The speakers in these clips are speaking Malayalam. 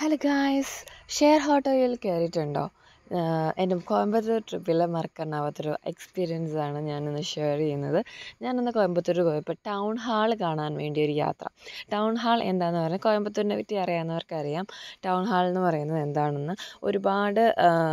ഹലോ ഗായ്സ് ഷെയർ ഹോട്ടലിൽ കയറിയിട്ടുണ്ടോ എൻ്റെ കോയമ്പത്തൂർ ട്രിപ്പിൽ മറക്കാനാവാത്തൊരു എക്സ്പീരിയൻസ് ആണ് ഞാനിന്ന് ഷെയർ ചെയ്യുന്നത് ഞാനിന്ന് കോയമ്പത്തൂർ പോയപ്പോൾ ടൗൺ ഹാൾ കാണാൻ വേണ്ടി ഒരു യാത്ര ടൗൺ ഹാൾ എന്താണെന്ന് പറഞ്ഞാൽ കോയമ്പത്തൂരിനെ പറ്റി അറിയാവുന്നവർക്കറിയാം ടൗൺ ഹാൾ എന്ന് പറയുന്നത് എന്താണെന്ന് ഒരുപാട്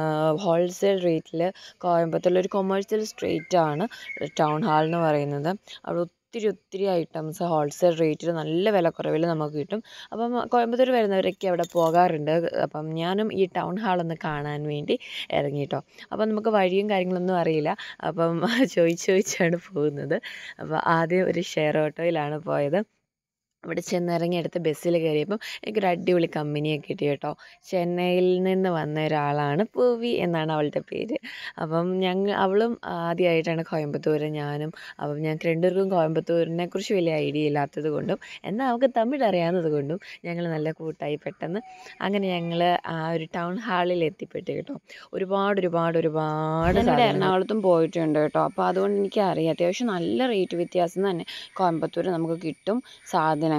ഹോൾസെയിൽ റേറ്റിൽ കോയമ്പത്തൂരിൽ ഒരു കൊമേഴ്സ്യൽ സ്ട്രീറ്റ് ആണ് ടൗൺ ഹാൾ എന്ന് പറയുന്നത് അവിടെ ഒത്തിരി ഒത്തിരി ഐറ്റംസ് ഹോൾസെയിൽ റേറ്റിൽ നല്ല വിലക്കുറവിൽ നമുക്ക് കിട്ടും അപ്പം കോയമ്പത്തൂർ വരുന്നവരൊക്കെ അവിടെ പോകാറുണ്ട് അപ്പം ഞാനും ഈ ടൗൺ ഹാൾ ഒന്ന് കാണാൻ വേണ്ടി ഇറങ്ങി കേട്ടോ അപ്പം നമുക്ക് വഴിയും കാര്യങ്ങളൊന്നും അറിയില്ല അപ്പം ചോദിച്ച് ചോദിച്ചാണ് പോകുന്നത് അപ്പോൾ ആദ്യം ഒരു ഷെയർ ഓട്ടോയിലാണ് പോയത് അവിടെ ചെന്നിറങ്ങി അടുത്ത ബസ്സിൽ കയറിയപ്പം എനിക്കൊരു അടിപൊളി കമ്പനിയൊക്കെ കിട്ടി കേട്ടോ ചെന്നൈയിൽ നിന്ന് വന്ന ഒരാളാണ് പൂവി എന്നാണ് അവളുടെ പേര് അപ്പം ഞങ്ങൾ അവളും ആദ്യമായിട്ടാണ് കോയമ്പത്തൂർ ഞാനും അപ്പം ഞങ്ങൾക്ക് രണ്ടുപേർക്കും കോയമ്പത്തൂരിനെ കുറിച്ച് വലിയ ഐഡിയ ഇല്ലാത്തത് കൊണ്ടും എന്നാൽ അവൾക്ക് തമിഴ് അറിയാവുന്നത് കൊണ്ടും ഞങ്ങൾ നല്ല കൂട്ടായി പെട്ടെന്ന് അങ്ങനെ ഞങ്ങൾ ആ ഒരു ടൗൺ ഹാളിൽ എത്തിപ്പെട്ടു കേട്ടോ ഒരുപാട് ഒരുപാട് ഒരുപാട് ഞാനിവിടെ എറണാകുളത്തും പോയിട്ടുണ്ട് കേട്ടോ അപ്പോൾ അതുകൊണ്ട് എനിക്കറിയാം അത്യാവശ്യം നല്ല റേറ്റ് വ്യത്യാസം തന്നെ കോയമ്പത്തൂർ നമുക്ക് കിട്ടും സാധനങ്ങൾ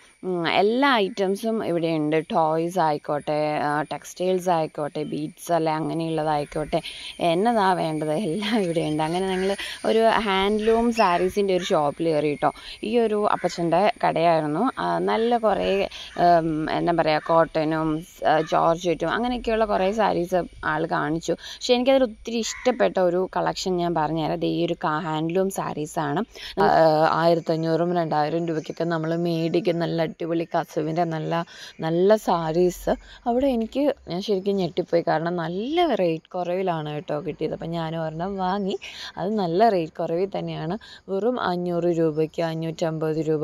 എല്ലാ ഐറ്റംസും ഇവിടെയുണ്ട് ടോയ്സ് ആയിക്കോട്ടെ ടെക്സ്റ്റൈൽസ് ആയിക്കോട്ടെ ബീഡ്സ് അല്ലെ അങ്ങനെയുള്ളതായിക്കോട്ടെ എന്നതാ വേണ്ടത് എല്ലാം ഇവിടെയുണ്ട് അങ്ങനെ ഞങ്ങൾ ഒരു ഹാൻഡ്ലൂം സാരീസിൻ്റെ ഒരു ഷോപ്പിൽ കയറി കേട്ടോ ഈ ഒരു അപ്പച്ചൻ്റെ കടയായിരുന്നു നല്ല കുറേ എന്താ പറയുക കോട്ടനും ജോർജറ്റും അങ്ങനെയൊക്കെയുള്ള കുറേ സാരീസ് ആൾ കാണിച്ചു പക്ഷെ എനിക്കതിൽ ഒത്തിരി ഇഷ്ടപ്പെട്ട ഒരു കളക്ഷൻ ഞാൻ പറഞ്ഞുതരാം ഈ ഒരു ഹാൻഡ്ലൂം സാരീസാണ് ആയിരത്തഞ്ഞൂറും രണ്ടായിരം രൂപയ്ക്കൊക്കെ നമ്മൾ മേടിക്കും നല്ല അടിപൊളി കസവിൻ്റെ നല്ല നല്ല സാരീസ് അവിടെ എനിക്ക് ഞാൻ ശരിക്കും ഞെട്ടിപ്പോയി കാരണം നല്ല റേറ്റ് കുറവിലാണ് കേട്ടോ കിട്ടിയത് അപ്പം ഞാൻ ഒരെണ്ണം വാങ്ങി അത് നല്ല റേറ്റ് കുറവിൽ തന്നെയാണ് വെറും അഞ്ഞൂറ് രൂപയ്ക്ക് അഞ്ഞൂറ്റമ്പത് രൂപ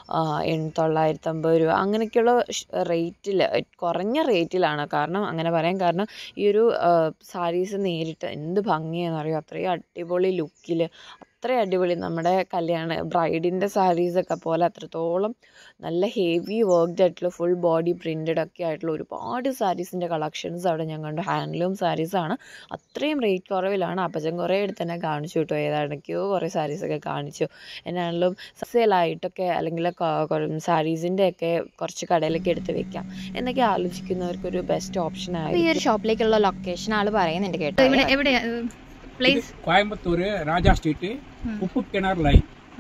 തൊള്ളായിരത്തമ്പത് രൂപ അങ്ങനെയൊക്കെയുള്ള റേറ്റിൽ കുറഞ്ഞ റേറ്റിലാണ് കാരണം അങ്ങനെ പറയാൻ കാരണം ഈ ഒരു സാരീസ് നേരിട്ട് എന്ത് ഭംഗിയാണെന്നറിയോ അത്രയും അടിപൊളി ലുക്കിൽ അത്രയും അടിപൊളി നമ്മുടെ കല്യാണ ബ്രൈഡിൻ്റെ സാരീസൊക്കെ പോലെ അത്രത്തോളം നല്ല ഹെവി വർക്ക്ഡ് ആയിട്ടുള്ള ഫുൾ ബോഡി പ്രിൻറ്റഡ് ഒക്കെ ആയിട്ടുള്ള ഒരുപാട് സാരീസിൻ്റെ കളക്ഷൻസ് അവിടെ ഞാൻ കണ്ടു ഹാൻഡ്ലൂം സാരീസാണ് അത്രയും റേറ്റ് കുറവിലാണ് അപ്പച്ചൻ കുറേ അടുത്ത് തന്നെ കാണിച്ചു കിട്ടും ഏതാണ്ടൊക്കെയോ കുറേ സാരീസൊക്കെ കാണിച്ചു എന്നാണെങ്കിലും സെയിലായിട്ടൊക്കെ അല്ലെങ്കിൽ സാരീസിൻ്റെ ഒക്കെ കുറച്ച് കടയിലൊക്കെ എടുത്ത് വെക്കാം എന്നൊക്കെ ആലോചിക്കുന്നവർക്കൊരു ബെസ്റ്റ് ഓപ്ഷൻ ആയി ഈ ഒരു ഷോപ്പിലേക്കുള്ള ലൊക്കേഷൻ ആൾ പറയുന്നുണ്ട് കേട്ടോ ഇവിടെ എവിടെ പ്ലേസ് கோயம்புத்தூர் ராஜா ஸ்ட்ரீட்டு உப்பு கிணறு லைன்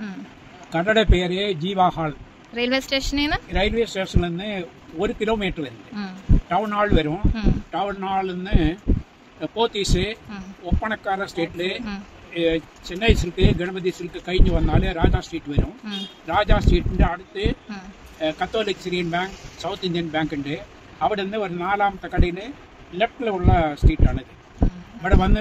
கட்டட பேரு ஜீவா ஹால் റെയിൽവേ സ്റ്റേഷനിൽ നിന്ന് ரயில்வே ஸ்டேஷன்லேருந்து ஒரு கிலோமீட்டர் வருது டவுன் ஹால் வரும் டவுன் ஹால்னு போத்தீஸு ഒപ്പണക്കാര സ്ട്രീറ്റില് ചെന്നൈ സിൽക്ക് ഗണപതി സിൽക്ക് കഴിഞ്ഞ് വന്നാൽ രാജാ സ്ട്രീറ്റ് വരും രാജാ സ്ട്രീറ്റിന്റെ അടുത്ത് Catholic Syrian bank south Indian bank ഉണ്ട് അവിടെ നിന്ന് ഒരു നാലാമത്തെ കടയിൽ ലെഫ്റ്റിലുള്ള സ്ട്രീറ്റാണിത് ഇവിടെ വന്ന്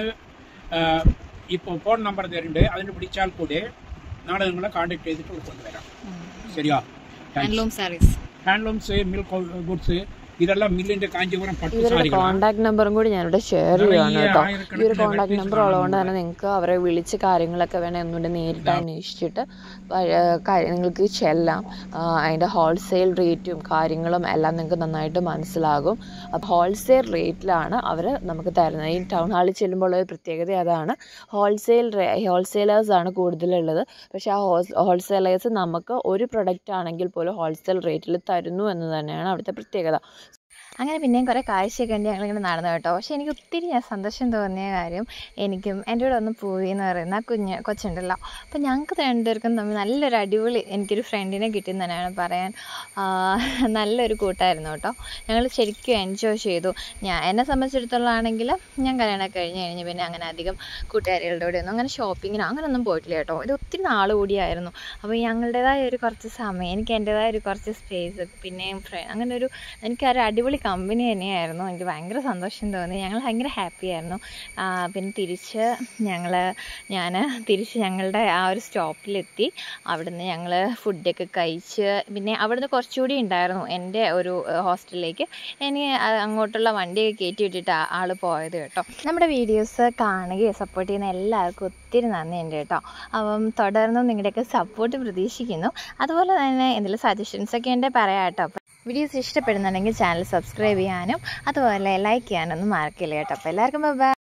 ഇപ്പോൾ ഫോൺ നമ്പർ തരുന്നുണ്ട് അതിന് വിളിച്ചാൽ കൂടെ നാളെ നിങ്ങളെ കോൺടാക്ട് ചെയ്തിട്ട് കൊണ്ടുവരാം ശരിയാ handloom sarees handlooms milk goods ഇതെല്ലാം മില്ലിന്റെ കാഞ്ചീപുരം പട്ടു ഇവരുടെ സാരികളാണ് കോൺടാക്ട് നമ്പറും കൂടി ഞാനിവിടെ ഷെയർ നമ്മൾ ഈ ചെയ്യുകയാണ് കേട്ടോ ഈ ഒരു ആയിരക്കണക്കിന് കോൺടാക്ട് നമ്പർ varieties ഉള്ളതുകൊണ്ട് തന്നെ നിങ്ങൾക്ക് അവരെ വിളിച്ച് കാര്യങ്ങളൊക്കെ വേണേൽ ഒന്നുകൂടി നേരിട്ട് അന്വേഷിച്ചിട്ട് വഴ- കാര്യം നിങ്ങൾക്ക് ചെല്ലാം ആ, അതിൻ്റെ ഹോൾസെയിൽ റേറ്റും കാര്യങ്ങളും എല്ലാം നിങ്ങൾക്ക് നന്നായിട്ട് മനസ്സിലാകും അപ്പോൾ ഹോൾസെയിൽ റേറ്റിലാണ് അവർ നമുക്ക് തരുന്നത് ഈ ടൗൺ ഹാളിൽ ചെല്ലുമ്പോൾ ഉള്ള ഒരു പ്രത്യേകത അതാണ് ഹോൾസെയിൽ ഹോൾസെയിലേഴ്സാണ് കൂടുതലുള്ളത് പക്ഷേ ആ ഹോൾസെയിലേഴ്സ് നമുക്ക് ഒരു പ്രൊഡക്റ്റ് ആണെങ്കിൽ പോലും ഹോൾസെയിൽ റേറ്റിൽ തരുന്നു എന്ന് തന്നെയാണ് അവിടുത്തെ പ്രത്യേകത അങ്ങനെ പിന്നെയും കുറേ കാഴ്ചയൊക്കെ ഉണ്ട് ഞങ്ങളിങ്ങനെ നടന്നു കേട്ടോ പക്ഷേ എനിക്ക് ഒത്തിരി ഞാൻ സന്തോഷം തോന്നിയ കാര്യം എനിക്കും എൻ്റെ കൂടെ ഒന്ന് പോയി എന്ന് പറയുന്ന ആ കുഞ്ഞ് കൊച്ചുണ്ടല്ലോ അപ്പോൾ ഞങ്ങൾക്ക് രണ്ടുപേർക്കും തമ്മിൽ നല്ലൊരു അടിപൊളി എനിക്കൊരു ഫ്രണ്ടിനെ കിട്ടിയെന്ന് തന്നെയാണ് പറയാൻ ആ, നല്ലൊരു കൂട്ടായിരുന്നു കേട്ടോ ഞങ്ങൾ ശരിക്കും എൻജോയ് ചെയ്തു ഞാൻ എന്നെ സംബന്ധിച്ചിടത്തോളം ആണെങ്കിൽ ഞാൻ കല്യാണമൊക്കെ കഴിഞ്ഞ് കഴിഞ്ഞ് പിന്നെ അങ്ങനെ അധികം കൂട്ടുകാരികളുടെ കൂടെ ഒന്നും അങ്ങനെ ഷോപ്പിങ്ങിനോ അങ്ങനെയൊന്നും പോയിട്ടില്ല കേട്ടോ ഇത് ഒത്തിരി നാൾ കൂടിയായിരുന്നു അപ്പോൾ ഞങ്ങളുടേതായ ഒരു കുറച്ച് സമയം എനിക്ക് എൻ്റേതായ ഒരു കുറച്ച് സ്പേസ് പിന്നെയും ഫ്രണ്ട് അങ്ങനെ ഒരു എനിക്ക് ആ ഒരു അടിപൊളി കമ്പനി തന്നെയായിരുന്നു എനിക്ക് ഭയങ്കര സന്തോഷം തോന്നി ഞങ്ങൾ ഭയങ്കര ഹാപ്പി ആയിരുന്നു ആ, പിന്നെ തിരിച്ച് ഞങ്ങൾ ഞാൻ തിരിച്ച് ഞങ്ങളുടെ ആ ഒരു സ്റ്റോപ്പിലെത്തി അവിടുന്ന് ഞങ്ങൾ ഫുഡൊക്കെ കഴിച്ച് പിന്നെ അവിടുന്ന് കുറച്ചുകൂടി ഉണ്ടായിരുന്നു എൻ്റെ ഒരു ഹോസ്റ്റലിലേക്ക് ഇനി ആ- അങ്ങോട്ടുള്ള വണ്ടിയൊക്കെ കയറ്റി വിട്ടിട്ട് ആ- ആള് പോയത് കേട്ടോ നമ്മുടെ വീഡിയോസ് കാണുകയും സപ്പോർട്ട് ചെയ്യുന്ന എല്ലാവർക്കും ഒത്തിരി നന്ദിയുണ്ട് കേട്ടോ അപ്പം തുടർന്നും നിങ്ങളുടെയൊക്കെ സപ്പോർട്ട് പ്രതീക്ഷിക്കുന്നു അതുപോലെ തന്നെ എന്തെങ്കിലും സജഷൻസ് ഒക്കെ ഉണ്ടെങ്കിൽ പറയാം കേട്ടോ അപ്പം വീഡിയോസ് ഇഷ്ടപ്പെടുന്നുണ്ടെങ്കിൽ ചാനൽ സബ്സ്ക്രൈബ് ചെയ്യാനും അതുപോലെ ലൈക്ക് ചെയ്യാനൊന്നും മറക്കില്ല കേട്ടോ അപ്പോൾ എല്ലാവർക്കും ബൈ